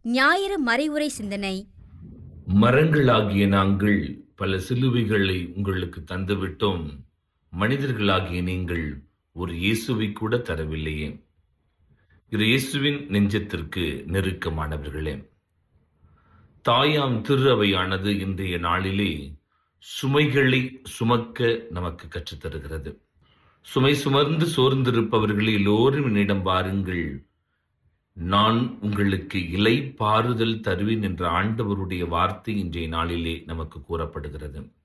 ஞாயிறு மறைவுரை சிந்தனை மரங்களாகிய நாங்கள் பல சிலுவைகளை உங்களுக்கு தந்துவிட்டோம் மனிதர்களாகிய நீங்கள் ஒரு இயேசுவை கூட தரவில்லையே இது இயேசுவின் நெஞ்சத்திற்கு நெருக்கமானவர்களே தாயாம் திரு அவையானது இன்றைய நாளிலே சுமைகளை சுமக்க நமக்கு கற்றுத்தருகிறது சுமை சுமர்ந்து சோர்ந்திருப்பவர்கள் எல்லோரும் என்னிடம் வாருங்கள் நான் உங்களுக்கு இலை பாறுதல் தருவேன் என்ற ஆண்டவருடைய வார்த்தை இன்றைய நாளிலே நமக்கு கூறப்படுகிறது